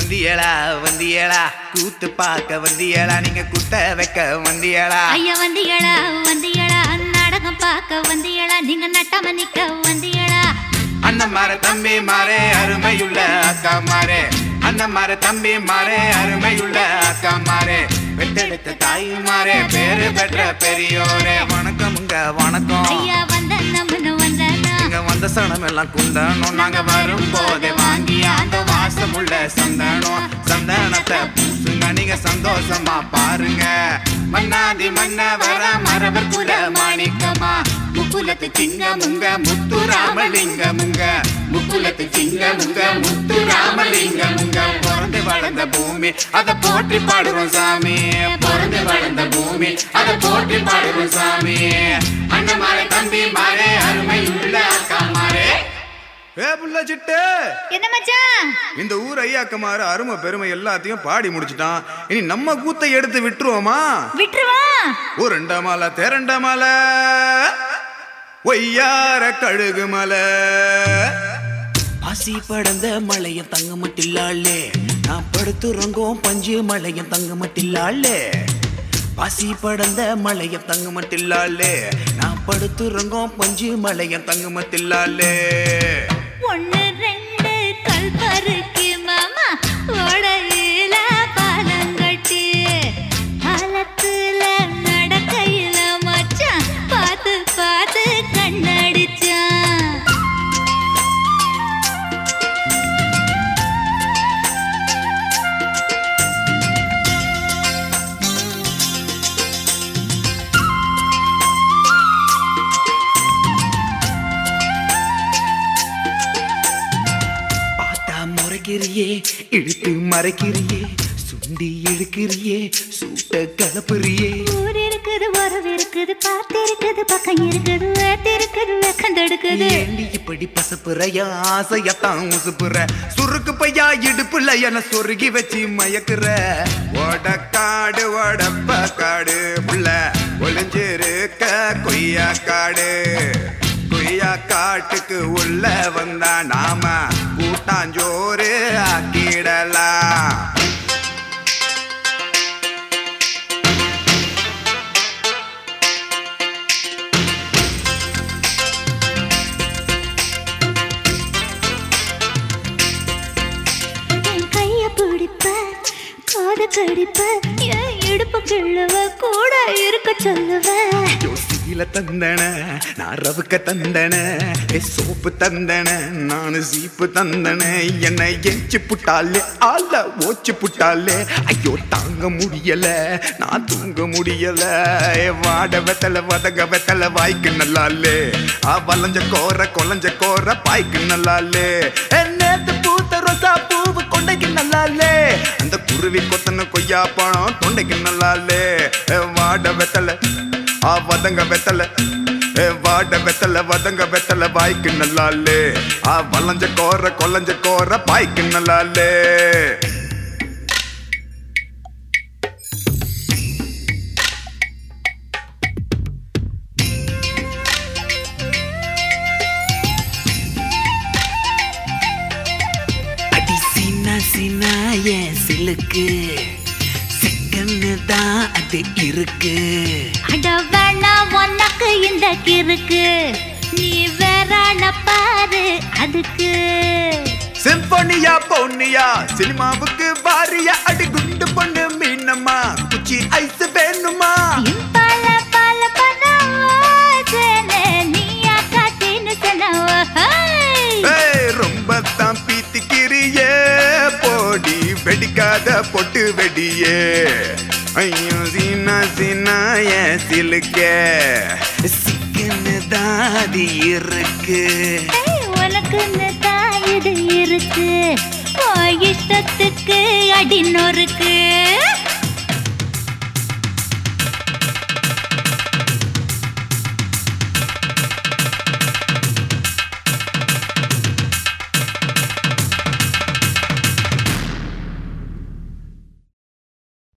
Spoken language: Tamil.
வந்தியலா வந்தியலா கூத்து பார்க்க வந்தியலா நீங்க குத்த வைக்க வந்தியலா ஐயா வந்தியளா வந்தியளா நாடகம் பார்க்க வந்தியளா நீங்க நட்டாம நிக்க வந்தியளா அண்ணன் மாற தம்பி மாறே அருமையுள்ள அக்கா மாறே அண்ணன் மாற தம்பி மாறே அருமையுள்ள அக்கா மாறே பெற்றெடுத்த தாய் மாறே பேரு பெற்ற பெரியோரே வணக்கமுங்க வணக்கம் ஐயா வந்த நம்மனு வந்தனா இங்க வந்த சனம் எல்லாம் குந்தணும் நாங்க வரும் போதே வாங்கி அந்த வாசமுள்ள சந்தனம் சந்தனத்தை பூசுங்க நீங்க சந்தோஷமா பாருங்க மன்னாதி மன்ன வர மரபர் குல மாணிக்கமா முக்குலத்து சிங்க முங்க முத்து ராமலிங்க முங்க முக்குலத்து சிங்க முங்க முத்து ராமலிங்க முங்க பிறந்து வளர்ந்த பூமி அத போற்றி பாடுறோம் சாமி பிறந்து வளர்ந்த பூமி அத போற்றி பாடுறோம் சாமி அண்ணன் மாறே தம்பி மாறே அருமை உள்ள அக்கா மாறே ஏ புள்ள சிட்டு என்ன மச்சான் இந்த ஊர் ஐயாக்கமாறு அருமை பெருமை எல்லாத்தையும் பாடி முடிச்சிட்டான் இனி நம்ம கூத்தை எடுத்து விட்டுருவோமா விட்டுருவா ஒரு ரெண்ட மாலை தேரண்ட மாலை ஒய்யார கழுகு மலை ஆசி படந்த மலையும் தங்க மட்டில்லாளே நான் படுத்துறங்கும் பஞ்சு மலையும் தங்க மட்டில்லாளே பாசி படந்த மலையும் தங்க மட்டில்லாளே நான் படுத்துறங்கும் பஞ்சு மலையும் தங்க மட்டில்லாளே ஒண்ணு ரெண்டு கல் பருக்கி மாமா ஓடையில பாலங்கட்டி காலத்துல நடக்கையில மச்சான் பார்த்து பார்த்து கண்ணடிச்சான் பார்த்தா முறைக்கிறியே இழுத்து மறைக்கிறியே சுண்டி இழுக்கிறியே சூட்ட கலப்புறியே ஊர் இருக்குது உறவு இருக்குது பார்த்து இருக்குது பக்கம் இருக்குது வேத்து இருக்குது வெக்கந்தெடுக்குது ஏண்டி இப்படி பசப்புறையா ஆசையத்தான் உசுப்புற சுருக்கு பையா இடுப்புல என சொருகி வச்சு மயக்குற ஓடக்காடு ஓடப்ப காடு புள்ள ஒளிஞ்சிருக்க கொய்யா காடு கொய்யா காட்டுக்கு உள்ள வந்தா நாம கூட்டாஞ்சோறு ஆக்கிடலாம் என் கைய பிடிப்ப காத கடிப்ப என் இடுப்பு கிள்ளுவ கூட இருக்க சொல்லுவ யோசியில தந்தன நான் ரவுக்க தந்தன ஏ சோப்பு தந்தன நானு சீப்பு தந்தன என்னை எச்சு புட்டாலே ஆள ஓச்சு புட்டாலே ஐயோ தாங்க முடியல நான் தூங்க முடியல ஏ வாட வெத்தல வதங்க வெத்தல வாய்க்கு நல்லாலே ஆ வளைஞ்ச கோர கொலைஞ்ச கோர பாய்க்கு நல்லாலே ஏ, நேத்து பூத்த ரோசா பூவு கொண்டைக்கு நல்லாலே அந்த குருவி கொத்தன கொய்யா பழம் தொண்டைக்கு நல்லாலே ஏ, வாட வெத்தல ஆ வதங்க வெத்தல ஏ வாட வெத்தல வதங்க வெத்தல வாய்க்கு நல்லாலே ஆ வளைஞ்ச கோர கொலைஞ்ச கோர பாய்க்கு நல்லாலே அடி சீனா சீனா என் சிலுக்கு செகண்ட் தான் அது இருக்கு அட வேணா உனக்கு இந்த கிறுக்கு நீ வேறான பாரு அதுக்கு சிம்பனியா பொன்னியா சினிமாவுக்கு வாரியா அடி குண்டு பொண்ணு மீனம்மா குச்சி ஐஸ் வேணுமா இம்பால பால பண்ணாசனே நீயா காட்டின்னு சொன்னவ ஏய், ரொம்ப தான் பீத்திக்கிறியே போடி வெடிக்காத பொட்டு வெடியே ஐயோ சீனா சீனா என் சிலுக்க சிக்கன் தான் அது இருக்கு உனக்குன்னு தான் இது இருக்கு உன் இஷ்டத்துக்கு அடி நொறுக்கு